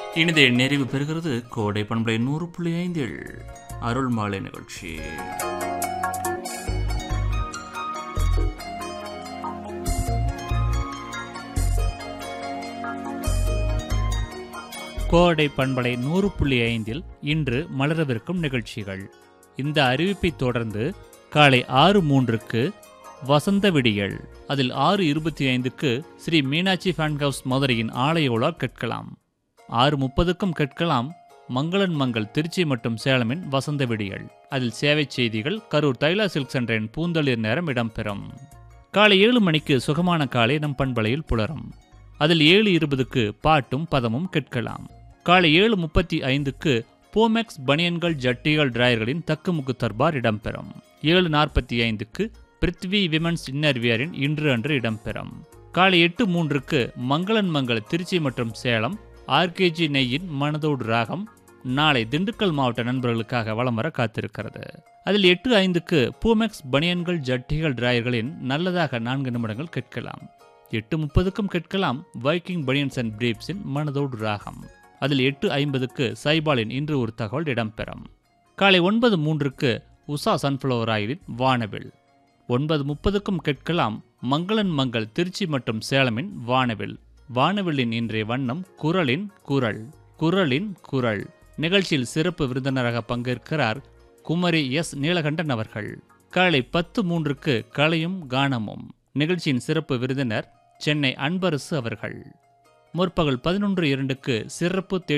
இனிதே நிறைவு பெறுகிறது கோடை பண்பலை நூறு புள்ளி ஐந்தில் அருள் மாலை நிகழ்ச்சி கோடை பண்பலை நூறு புள்ளி ஐந்தில் இன்று மலரவிருக்கும் நிகழ்ச்சிகள் இந்த அறிவிப்பை தொடர்ந்து காலை ஆறு மூன்றுக்கு வசந்த விடியல் அதில் ஆறு இருபத்தி ஐந்துக்கு ஸ்ரீ மீனாட்சி ஃபேன் ஹவுஸ் மதுரையின் ஆலய உலா கேட்கலாம் ஆறு முப்பதுக்கும் கேட்கலாம் மங்களன் மங்கள் திருச்சி மற்றும் சேலமின் வசந்த விடியல் அதில் சேவை செய்திகள் கரூர் தைலா சில்க் சென்டரின் பூந்தளிர் நேரம் இடம்பெறும் காலை ஏழு மணிக்கு சுகமான காலை நம் பண்பலையில் புலரும் அதில் ஏழு இருபதுக்கு பாட்டும் பதமும் கேட்கலாம் காலை ஏழு முப்பத்தி ஐந்துக்கு போமெக்ஸ் பனியன்கள் ஜட்டிகள் டிராயர்களின் தக்குமுக்கு தர்பார் இடம்பெறும் ஏழு நாற்பத்தி ஐந்துக்கு பிருத்வி விமன்ஸ் இன்னர்வியரின் இன்று அன்று இடம்பெறும் காலை எட்டு மூன்றுக்கு மங்களன் மங்கள திருச்சி மற்றும் சேலம் ஆர்கேஜி நெய்யின் மனதோடு ராகம் நாளை திண்டுக்கல் மாவட்ட நண்பர்களுக்காக வலம் வர காத்திருக்கிறது அதில் எட்டு ஐந்துக்கு பூமெக்ஸ் பனியன்கள் ஜட்டிகள் டிராயர்களின் நல்லதாக நான்கு நிமிடங்கள் கேட்கலாம் எட்டு முப்பதுக்கும் கேட்கலாம் வைக்கிங் பனியன்ஸ் அண்ட் பிரீப்ஸின் மனதோடு ராகம் அதில் எட்டு ஐம்பதுக்கு சைபாலின் இன்று ஒரு தகவல் இடம்பெறும் காலை ஒன்பது மூன்றுக்கு உஷா சன்ஃப்ளவர் ஆயிலின் வானவில் ஒன்பது முப்பதுக்கும் கேட்கலாம் மங்களன் மங்கள் திருச்சி மற்றும் சேலமின் வானவில் வானவில்லின் இன்றைய வண்ணம் குரலின் குரல் குரலின் குரல் நிகழ்ச்சியில் சிறப்பு விருந்தினராக பங்கேற்கிறார் குமரி எஸ் நீலகண்டன் அவர்கள் காலை பத்து மூன்றுக்கு கலையும் கானமும் நிகழ்ச்சியின் சிறப்பு விருந்தினர் சென்னை அன்பரசு அவர்கள் முற்பகல் பதினொன்று இரண்டுக்கு சிறப்பு தேடி